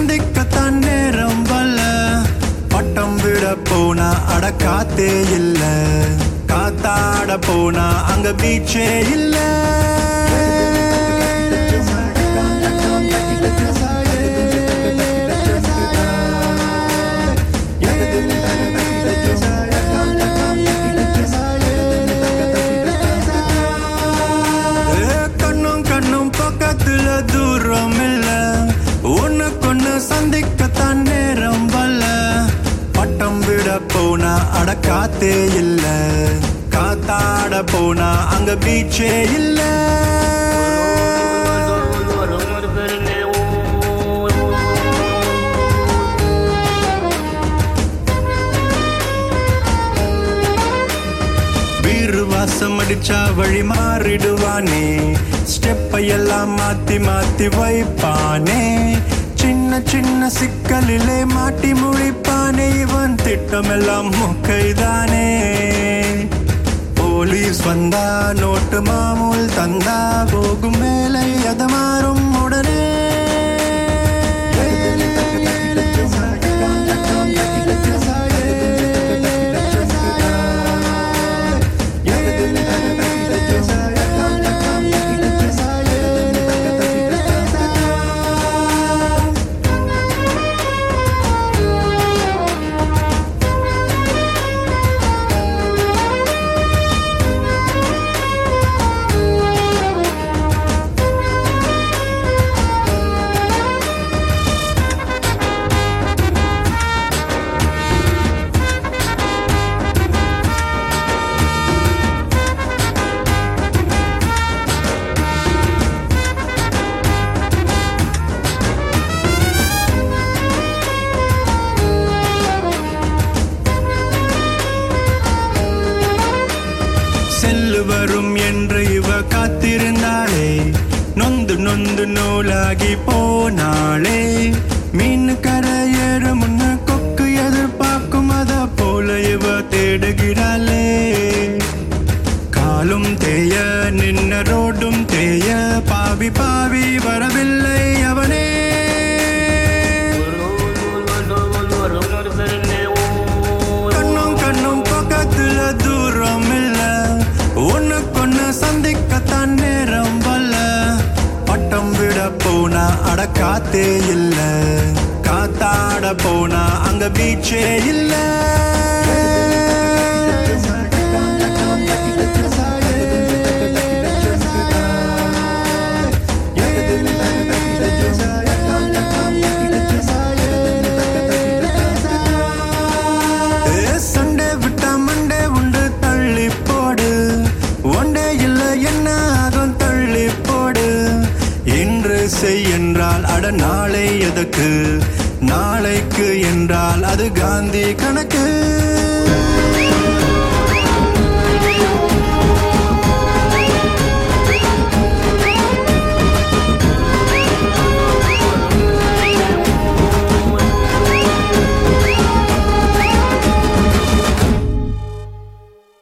சந்திக்கத்தான் நேரம் வல்ல பட்டம் விட போனா அட காத்தே இல்ல காத்தாட போனா அங்க பீச்சே இல்ல ஏ, கண்ணும் கண்ணும் பக்கத்துல தூரம் இல்ல ஒண்ணுக்கொண்ணு சந்திக்கத்தான் நேரம் வல்ல பட்டம் விட போனா அட காத்தே இல்ல காத்தாட போனா அங்க பீச்சே இல்ல வீறு வாசம் அடிச்சா வழி மாறிடுவானே ஸ்டெப்பை எல்லாம் மாத்தி மாத்தி வைப்பானே சின்ன சின்ன சிக்கலிலே மாட்டி முழிப்பானே இவன் திட்டமெல்லாம் முக்கைதானே போலீஸ் வந்தா நோட்டு மாமூல் தந்தா போகும் வேலை அது மாறும் உடனே செல்லு வரும் என்று இவ காத்திருந்தாளே நொந்து நொந்து நூலாகி போனாளே மீன் கரையேறு முன்ன கொக்கு எதிர்பார்க்கும் அத போல இவ தேடுகிறாளே காலும் தேய நின்ன ரோடும் தேய பாவி பாவி வரவில்லை அவனே கண்ணும் கண்ணும் பக்கத்துல தூரம் இல்ல ஒண்ணுக்கொண்ணு சந்திக்கத்தான் நேரம் வல்ல பட்டம் விட போனா அட காத்தே இல்ல காத்தாட போனா அங்க பீச்சே இல்ல ஏ, சண்டே விட்டா மண்டே உண்டு தள்ளி போடு ஒண்டே இல்ல என்ன ஆகும் தள்ளி போடு இன்று செய் என்றால் அட நாளை எதற்கு நாளைக்கு என்றால் அது காந்தி கணக்கு